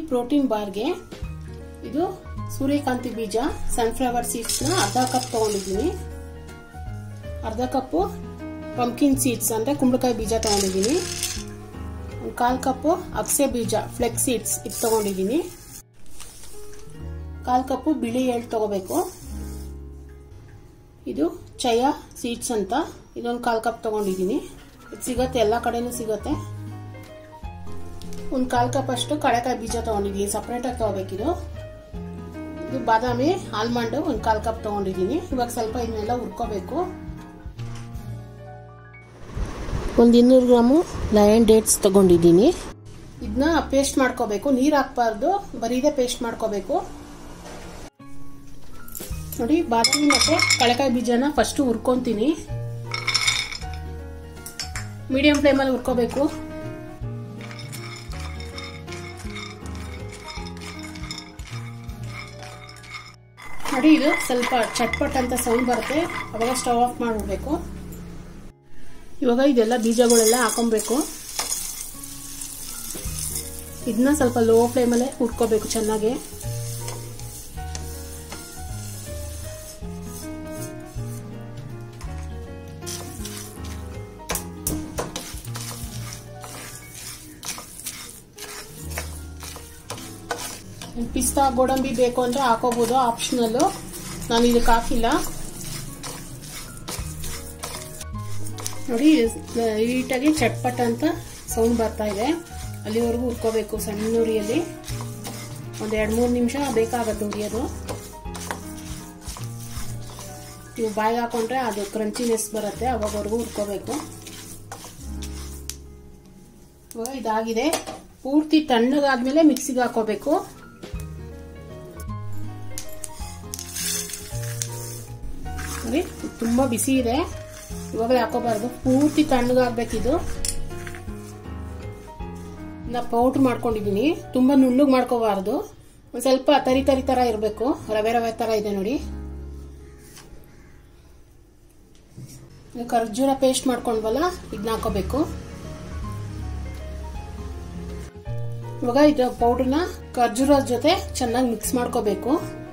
protein ಬಾರ್ಗೆ ಇದು ಸೂರ್ಯಕಾಂತಿ ಬೀಜ ಸನ್ಫ್ಲವರ್ ಸೀಡ್ಸ್ನ ಅರ್ಧ ಕಪ್ ತಗೊಂಡಿದ್ದೀನಿ ಅರ್ಧ ಕಪ್ಪು ಪಂಪ್ಕಿನ್ ಸೀಡ್ಸ್ ಅಂದರೆ ಕುಂಬಳಕಾಯಿ ಬೀಜ ತಗೊಂಡಿದ್ದೀನಿ ಒಂದು ಕಾಲು ಕಪ್ಪು ಅಕ್ಸೆ ಬೀಜ ಫ್ಲೆಕ್ಸ್ ಸೀಡ್ಸ್ ಇದು ತಗೊಂಡಿದ್ದೀನಿ ಕಾಲು ಕಪ್ಪು ಬಿಳಿ ಎಳ್ಳು ತಗೋಬೇಕು ಇದು ಚಯ ಸೀಡ್ಸ್ ಅಂತ ಇದೊಂದು ಕಾಲು ಕಪ್ ತಗೊಂಡಿದ್ದೀನಿ ಇದು ಸಿಗತ್ತೆ ಎಲ್ಲ ಕಡೆನೂ ಸಿಗತ್ತೆ ಒಂದು ಕಾಲು ಕಪ್ ಅಷ್ಟು ಕಳೆಕಾಯಿ ಬೀಜ ತಗೊಂಡಿದ್ದೀನಿ ಸಪ್ರೇಟಾಗಿ ತಗೋಬೇಕಿದು ಇದು ಬಾದಾಮಿ ಆಲ್ಮಂಡ್ ಒಂದು ಕಾಲು ಕಪ್ ತಗೊಂಡಿದ್ದೀನಿ ಇವಾಗ ಸ್ವಲ್ಪ ಇದನ್ನೆಲ್ಲ ಹುರ್ಕೋಬೇಕು ಒಂದು ಇನ್ನೂರು ಗ್ರಾಮು ಲಯನ್ ಡೇಟ್ಸ್ ತಗೊಂಡಿದ್ದೀನಿ ಇದನ್ನ ಪೇಸ್ಟ್ ಮಾಡ್ಕೋಬೇಕು ನೀರು ಹಾಕ್ಬಾರ್ದು ಬರೀದೇ ಪೇಸ್ಟ್ ಮಾಡ್ಕೋಬೇಕು ನೋಡಿ ಬಾದಾಮಿ ಮತ್ತೆ ಕಳೆಕಾಯಿ ಬೀಜನ ಫಸ್ಟ್ ಹುರ್ಕೊಂತೀನಿ ಮೀಡಿಯಂ ಫ್ಲೇಮಲ್ಲಿ ಹುರ್ಕೋಬೇಕು ನೋಡಿ ಇದು ಸ್ವಲ್ಪ ಚಟ್ಪಟ್ ಅಂತ ಸೌಂಡ್ ಬರುತ್ತೆ ಅವಾಗ ಸ್ಟವ್ ಆಫ್ ಮಾಡ್ಬಿಡ್ಬೇಕು ಇವಾಗ ಇದೆಲ್ಲ ಬೀಜಗಳೆಲ್ಲ ಹಾಕೊಬೇಕು ಇದನ್ನ ಸ್ವಲ್ಪ ಲೋ ಫ್ಲೇಮಲ್ಲೇ ಹುರ್ಕೋಬೇಕು ಚೆನ್ನಾಗಿ ಪಿಸ್ತಾ ಗೋಡಂಬಿ ಬೇಕು ಅಂದ್ರೆ ಹಾಕೋಬಹುದು ಆಪ್ಷನಲ್ ನಾನು ಇದಕ್ಕೆ ಹಾಕಿಲ್ಲ ನೋಡಿ ನೀಟಾಗಿ ಚಟ್ಪಟ್ ಅಂತ ಸೌಂಡ್ ಬರ್ತಾ ಇದೆ ಅಲ್ಲಿವರೆಗೂ ಹುರ್ಕೋಬೇಕು ಸಣ್ಣ ಉರಿಯಲ್ಲಿ ಒಂದು ಎರಡು ಮೂರು ನಿಮಿಷ ಬೇಕಾಗತ್ತೆ ಉರಿಯೋದು ನೀವು ಬಾಯಿಗೆ ಹಾಕೊಂಡ್ರೆ ಅದು ಕ್ರಂಚಿನೆಸ್ ಬರುತ್ತೆ ಅವಾಗವರೆಗೂ ಹುರ್ಕೋಬೇಕು ಇವಾಗ ಇದಾಗಿದೆ ಪೂರ್ತಿ ತಣ್ಣಗಾದ್ಮೇಲೆ ಮಿಕ್ಸಿಗೆ ಹಾಕೋಬೇಕು ನೋಡಿ ತುಂಬಾ ಬಿಸಿ ಇದೆ ಇವಾಗಲೇ ಹಾಕೋಬಾರ್ದು ಪೂರ್ತಿ ತಣ್ಣಗಾಗ್ಬೇಕಿದು ನಾ ಪೌಡ್ರ್ ಮಾಡ್ಕೊಂಡಿದ್ದೀನಿ ತುಂಬಾ ನುಣ್ಣಗೆ ಮಾಡ್ಕೋಬಾರ್ದು ಒಂದು ಸ್ವಲ್ಪ ತರಿ ತರಿ ತರ ಇರಬೇಕು ರವೆ ರವೆ ತರ ಇದೆ ನೋಡಿ ಖರ್ಜೂರ ಪೇಸ್ಟ್ ಮಾಡ್ಕೊಂಡ್ವಲ್ಲ ಇದನ್ನ ಹಾಕೋಬೇಕು ಇವಾಗ ಇದು ಪೌಡ್ರನ್ನ ಖರ್ಜೂರದ ಜೊತೆ ಚೆನ್ನಾಗಿ ಮಿಕ್ಸ್ ಮಾಡ್ಕೋಬೇಕು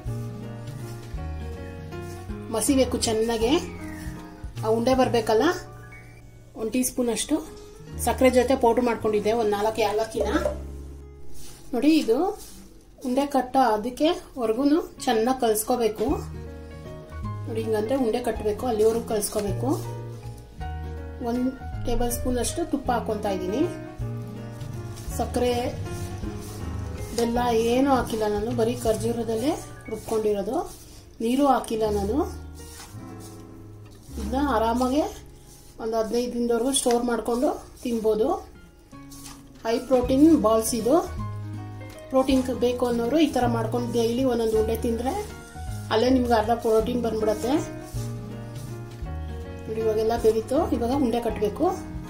ಮಸಿಬೇಕು ಚೆನ್ನಾಗೆ ಆ ಉಂಡೆ ಬರಬೇಕಲ್ಲ ಒಂದು ಟೀ ಸ್ಪೂನ್ ಅಷ್ಟು ಸಕ್ಕರೆ ಜೊತೆ ಪೌಡ್ರ್ ಮಾಡ್ಕೊಂಡಿದ್ದೆ ಒಂದು ನಾಲ್ಕು ಯಾಲಕ್ಕಿನ ನೋಡಿ ಇದು ಉಂಡೆ ಕಟ್ಟ ಅದಕ್ಕೆ ಹೊರಗೂ ಚೆನ್ನಾಗಿ ಕಲ್ಸ್ಕೋಬೇಕು ನೋಡಿ ಹಿಂಗಂದ್ರೆ ಉಂಡೆ ಕಟ್ಟಬೇಕು ಅಲ್ಲಿವರೆಗೂ ಕಲ್ಸ್ಕೋಬೇಕು ಒಂದು ಟೇಬಲ್ ಸ್ಪೂನ್ ಅಷ್ಟು ತುಪ್ಪ ಹಾಕೊತಾ ಇದ್ದೀನಿ ಸಕ್ಕರೆ ಬೆಲ್ಲ ಏನೂ ಹಾಕಿಲ್ಲ ನಾನು ಬರೀ ಖರ್ಜೂರದಲ್ಲೇ ರುಬ್ಕೊಂಡಿರೋದು ನೀರು ಹಾಕಿಲ್ಲ ನಾನು ಇದನ್ನ ಆರಾಮಾಗೆ ಒಂದು ಹದಿನೈದು ದಿನದವರೆಗೂ ಸ್ಟೋರ್ ಮಾಡಿಕೊಂಡು ತಿನ್ಬೋದು ಹೈ ಪ್ರೋಟೀನ್ ಬಾಲ್ಸ್ ಇದು ಪ್ರೋಟೀನ್ ಬೇಕು ಅನ್ನೋರು ಈ ಥರ ಮಾಡ್ಕೊಂಡು ಡೈಲಿ ಒಂದೊಂದು ಉಂಡೆ ತಿಂದರೆ ಅಲ್ಲೇ ನಿಮ್ಗೆ ಅರ್ಧ ಪ್ರೋಟೀನ್ ಬಂದ್ಬಿಡತ್ತೆ ನೋಡಿ ಇವಾಗೆಲ್ಲ ಬೆಳೀತು ಇವಾಗ ಉಂಡೆ ಕಟ್ಟಬೇಕು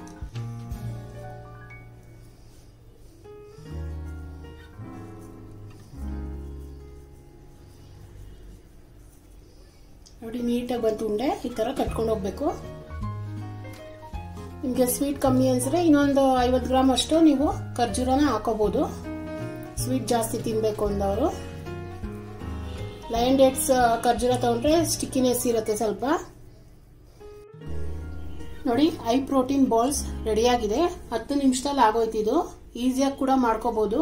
ನೋಡಿ ನೀಟಾಗಿ ಬಂತು ಉಂಡೆ ಈ ಥರ ಕಟ್ಕೊಂಡು ಹೋಗ್ಬೇಕು ನಿಮಗೆ ಸ್ವೀಟ್ ಕಮ್ಮಿ ಅನ್ಸಿದ್ರೆ ಇನ್ನೊಂದು ಐವತ್ತು ಗ್ರಾಮ್ ಅಷ್ಟು ನೀವು ಖರ್ಜೂರನ ಹಾಕೋಬಹುದು ಸ್ವೀಟ್ ಜಾಸ್ತಿ ತಿನ್ಬೇಕು ಅಂದವರು ಲಯನ್ ಡೇಟ್ಸ್ ಖರ್ಜೂರ ತಗೊಂಡ್ರೆ ಸ್ಟಿಕ್ಕಿನೆಸ್ ಇರುತ್ತೆ ಸ್ವಲ್ಪ ನೋಡಿ ಐ ಪ್ರೋಟೀನ್ ಬಾಲ್ಸ್ ರೆಡಿಯಾಗಿದೆ ಹತ್ತು ನಿಮಿಷದಲ್ಲಿ ಆಗೋಯ್ತು ಇದು ಈಸಿಯಾಗಿ ಕೂಡ ಮಾಡ್ಕೋಬಹುದು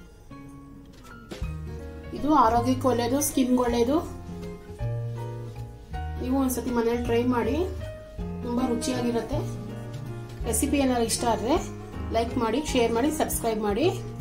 ಇದು ಆರೋಗ್ಯಕ್ಕೆ ಒಳ್ಳೇದು ಸ್ಕಿನ್ಗೆ ಒಳ್ಳೇದು ನೀವು ಒಂದ್ಸತಿ ಮನೇಲಿ ಟ್ರೈ ಮಾಡಿ ತುಂಬಾ ರುಚಿಯಾಗಿರುತ್ತೆ ರೆಸಿಪಿ ಏನಾದ್ರು ಇಷ್ಟ ಆದರೆ ಲೈಕ್ ಮಾಡಿ ಶೇರ್ ಮಾಡಿ ಸಬ್ಸ್ಕ್ರೈಬ್ ಮಾಡಿ